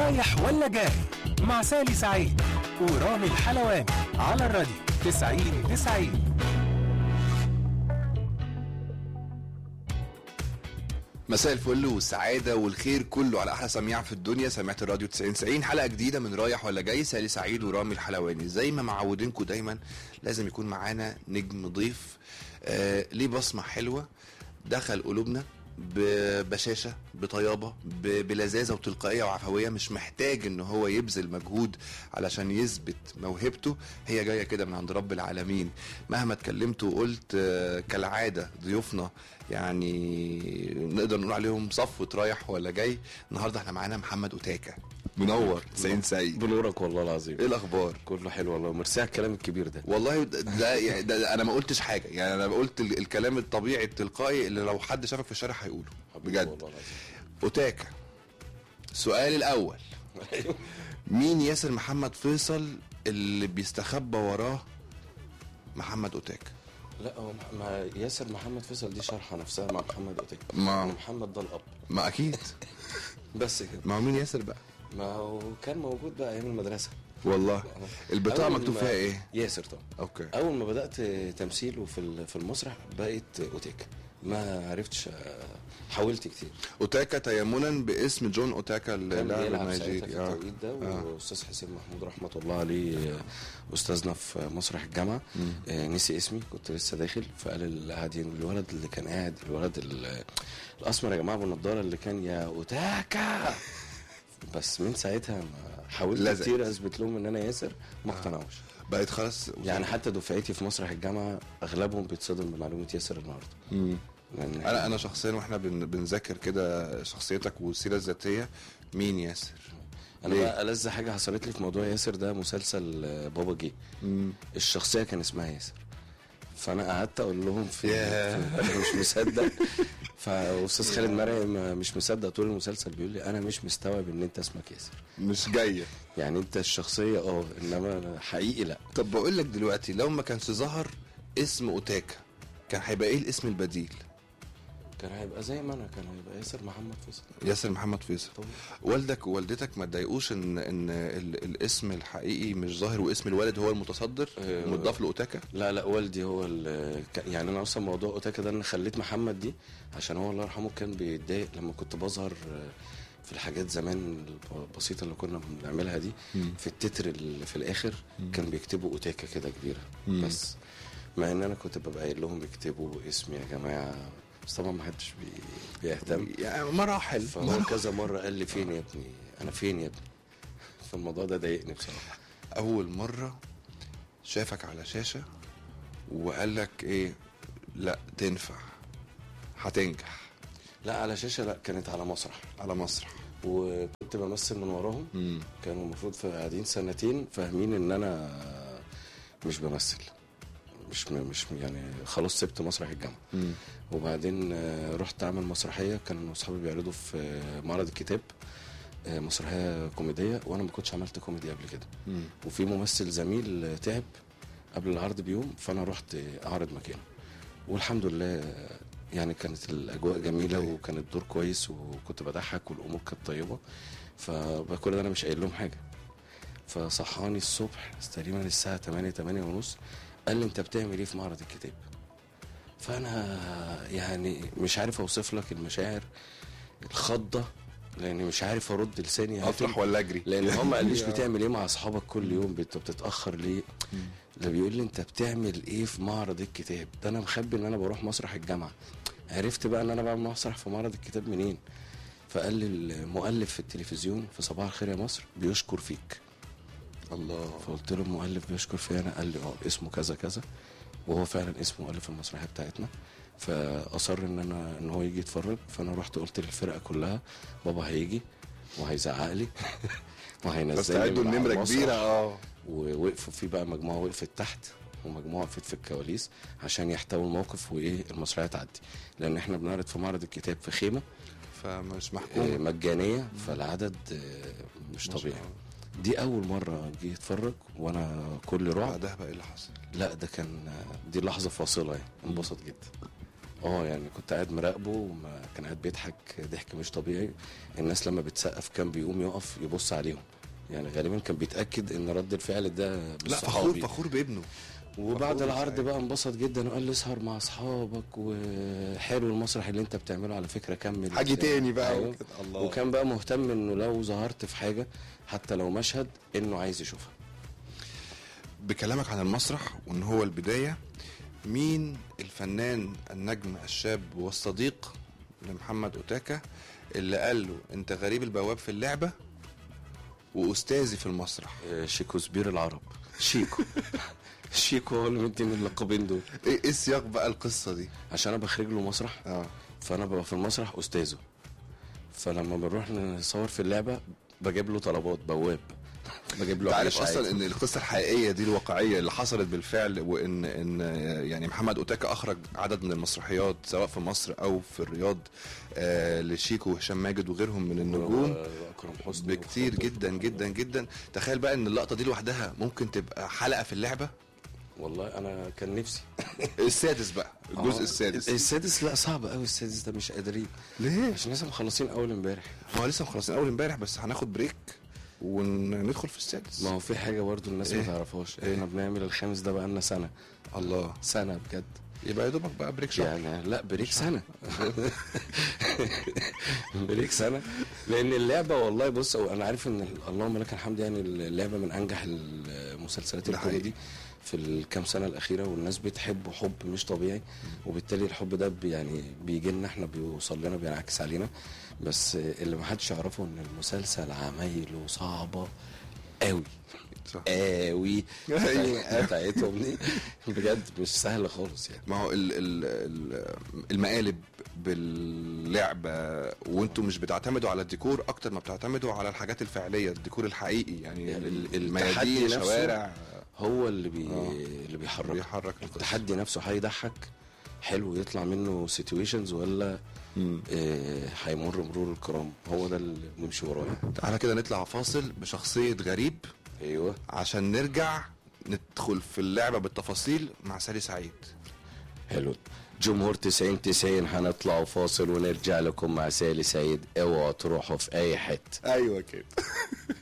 رايح ولا جاي مع سالي سعيد ورامي الحلواني على الراديو 90 90 مساء الفل والسعادة والخير كله على أحلى سميع في الدنيا سمعت الراديو 90 90 حلقة جديدة من رايح ولا جاي سالي سعيد ورامي الحلواني زي ما معودينكم دايما لازم يكون معانا نجم ضيف آه ليه بصمة حلوة دخل قلوبنا ببشاشة بطيابة ب- بلذاذة وتلقائية وعفوية مش محتاج ان هو يبذل مجهود علشان يثبت موهبته هي جاية كده من عند رب العالمين مهما اتكلمت وقلت آه، كالعادة ضيوفنا يعني نقدر نقول عليهم صفوة رايح ولا جاي النهارده احنا معانا محمد اوتاكا منور 90 سعيد بنورك والله العظيم ايه الاخبار كله حلو والله ميرسي على الكلام الكبير ده والله ده, ده, يعني ده, ده انا ما قلتش حاجه يعني انا قلت ال- الكلام الطبيعي التلقائي اللي لو حد شافك في الشارع هيقوله بجد والله العظيم اوتاكا السؤال الاول مين ياسر محمد فيصل اللي بيستخبى وراه محمد اوتاكا لا هو مح- ما ياسر محمد فيصل دي شرحه نفسها مع محمد اوتيك ما- محمد ده الاب ما اكيد بس كده ما هو مين ياسر بقى ما هو كان موجود بقى ايام المدرسه والله البطاقه أول مكتوب ما- فيها ايه ياسر طبعا اوكي اول ما بدات تمثيل وفي ال- في المسرح بقيت اوتيك ما عرفتش آه، حاولت كتير اوتاكا تيمنا باسم جون اوتاكا كان اللاعب بيلعب ساعتها في النيجيري آه. التوقيت ده آه. واستاذ حسين محمود رحمه الله عليه آه، استاذنا في مسرح الجامعه آه، نسي اسمي كنت لسه داخل فقال اللي قاعدين الولد اللي كان قاعد الولد ال- الاسمر يا جماعه ابو النضاره اللي كان يا اوتاكا بس من ساعتها ما حاولت لزقت. كتير اثبت لهم ان انا ياسر ما اقتنعوش بقت خلاص يعني حتى دفعتي في مسرح الجامعه اغلبهم بيتصدم بمعلومه ياسر النهارده مم. لان انا انا شخصيا واحنا بن بنذاكر كده شخصيتك والسيره الذاتيه مين ياسر انا ليه؟ بقى ألذ حاجه حصلت لي في موضوع ياسر ده مسلسل آه، بابا جه مم. الشخصيه كان اسمها ياسر فانا قعدت اقول لهم في, ياه. في مش مصدق فاستاذ خالد مرعي مش مصدق طول المسلسل بيقول لي انا مش مستوعب ان انت اسمك ياسر مش جايه يعني انت الشخصيه اه انما أنا حقيقي لا طب بقول لك دلوقتي لو ما كانش ظهر اسم اوتاكا كان هيبقى ايه الاسم البديل كان هيبقى زي ما انا كان هيبقى ياسر محمد فيصل ياسر محمد فيصل طبعا. والدك ووالدتك ما اتضايقوش ان ان ال- الاسم الحقيقي مش ظاهر واسم الوالد هو المتصدر آه. ومضاف لاوتاكا لا لا والدي هو ال- ك- يعني انا اصلا موضوع اوتاكا ده انا خليت محمد دي عشان هو الله يرحمه كان بيتضايق لما كنت بظهر آه، في الحاجات زمان البسيطه اللي كنا بنعملها دي مم. في التتر اللي في الاخر كان بيكتبوا اوتاكا كده كبيره مم. بس مع ان انا كنت ببقى قايل لهم اكتبوا اسمي يا جماعه بس طبعا ما حدش بي... بيهتم يعني مراحل فهو كذا مره قال لي فين يا ابني انا فين يا ابني فالموضوع ده ضايقني بصراحه اول مره شافك على شاشه وقال لك ايه لا تنفع هتنجح لا على شاشه لا كانت على مسرح على مسرح وكنت بمثل من وراهم مم. كانوا المفروض في قاعدين سنتين فاهمين ان انا مش بمثل مش مش يعني خلاص سبت مسرح الجامعه مم. وبعدين آه، رحت اعمل مسرحيه كانوا اصحابي بيعرضوا في آه، معرض الكتاب آه، مسرحيه كوميديه وانا ما كنتش عملت كوميدي قبل كده مم. وفي ممثل زميل آه، تعب قبل العرض بيوم فانا رحت آه، اعرض مكانه والحمد لله آه، يعني كانت الاجواء جميله وكان الدور كويس وكنت بضحك والامور كانت طيبه فكل ده انا مش قايل لهم حاجه فصحاني الصبح تقريبا الساعه 8 8 ونص قال لي انت بتعمل ايه في معرض الكتاب فانا يعني مش عارف اوصف لك المشاعر الخضه لاني مش عارف ارد لساني افرح ولا اجري لان هم ما قاليش بتعمل ايه مع اصحابك كل يوم بت- بتتاخر ليه ده بيقول لي انت بتعمل ايه في معرض الكتاب ده انا مخبي ان انا بروح مسرح الجامعه عرفت بقى ان انا بعمل مسرح في معرض الكتاب منين فقال لي المؤلف في التلفزيون في صباح الخير يا مصر بيشكر فيك الله فقلت له المؤلف بيشكر فيا انا قال لي اه اسمه كذا كذا وهو فعلا اسمه مؤلف المسرحيه بتاعتنا فاصر ان انا ان هو يجي يتفرج فانا رحت قلت للفرقه كلها بابا هيجي وهيزعق لي وهينزلني بس تعدوا من على النمره المسرح. كبيره اه ووقفوا في بقى مجموعه وقفت تحت ومجموعه وقفت في الكواليس عشان يحتووا الموقف وايه المسرحيه تعدي لان احنا بنعرض في معرض الكتاب في خيمه فمش آه، محكوم مجانيه فالعدد آه، مش ما شاء طبيعي الله. دي اول مره جه يتفرج وانا كل رعب بعدها بقى ايه اللي حصل لا ده كان دي لحظه فاصله يعني انبسط جدا اه يعني كنت قاعد مراقبه وما كان قاعد بيضحك ضحك مش طبيعي الناس لما بتسقف كان بيقوم يقف يبص عليهم يعني غالبا كان بيتاكد ان رد الفعل ده لا مش فخور صحابي فخور بابنه وبعد فخور العرض سعيد. بقى انبسط جدا وقال لي اسهر مع اصحابك وحلو المسرح اللي انت بتعمله على فكره كمل حاجة تاني بقى أيوة. وكده. الله. وكان بقى مهتم انه لو ظهرت في حاجه حتى لو مشهد انه عايز يشوفها بكلامك عن المسرح وان هو البدايه مين الفنان النجم الشاب والصديق لمحمد اوتاكا اللي قال له انت غريب البواب في اللعبه واستاذي في المسرح آه، شيكو سبير العرب شيكو شيكو هو اللي مديني اللقبين دول ايه إيه سياق بقى القصه دي عشان انا بخرج له مسرح اه فانا ببقى في المسرح استاذه فلما بنروح نصور في اللعبه بجيب له طلبات بواب بجيب له انت عارف عيش اصلا عادي. ان القصه الحقيقيه دي الواقعيه اللي حصلت بالفعل وان ان يعني محمد اوتاكا اخرج عدد من المسرحيات سواء في مصر او في الرياض آه لشيكو وهشام ماجد وغيرهم من النجوم واكرم حسني بكتير وخاطر. جدا جدا جدا تخيل بقى ان اللقطه دي لوحدها ممكن تبقى حلقه في اللعبه والله انا كان نفسي السادس بقى الجزء آه، السادس السادس لا صعب قوي السادس ده مش قادرين ليه؟ عشان لسه مخلصين اول امبارح هو لسه مخلصين اول امبارح بس هناخد بريك وندخل في السادس ما هو في حاجه برضو الناس ما إيه؟ تعرفهاش إيه؟ احنا بنعمل الخامس ده بقالنا سنه الله سنه بجد يبقى يا دوبك بقى بريك شهر يعني لا بريك سنه بريك سنه لان اللعبه والله بص هو انا عارف ان اللهم لك الحمد يعني اللعبه من انجح المسلسلات ده حقيقي. الكوميدي في الكام سنه الاخيره والناس بتحبه حب مش طبيعي وبالتالي الحب ده بي- يعني بيجي لنا احنا بيوصل لنا بينعكس علينا بس اللي ما حدش يعرفه ان المسلسل عمايله صعبه قوي صح. قوي أيوة. بتاعتهم دي بجد مش سهله خالص يعني ما هو ال ال ال المقالب باللعبه وانتم مش بتعتمدوا على الديكور اكتر ما بتعتمدوا على الحاجات الفعليه الديكور الحقيقي يعني يعني ال- التحدي الميادين نفسه الشوارع هو اللي بي آه. اللي بيحرك بيحرك القصة. التحدي نفسه هيضحك حلو يطلع منه سيتويشنز ولا مم. آه، هيمر مرور الكرام هو ده اللي بنمشي وراه تعالى كده نطلع فاصل بشخصيه غريب ايوه عشان نرجع ندخل في اللعبه بالتفاصيل مع سالي سعيد حلو جمهور 90 90 هنطلع فاصل ونرجع لكم مع سالي سعيد اوعوا تروحوا في اي حته ايوه كده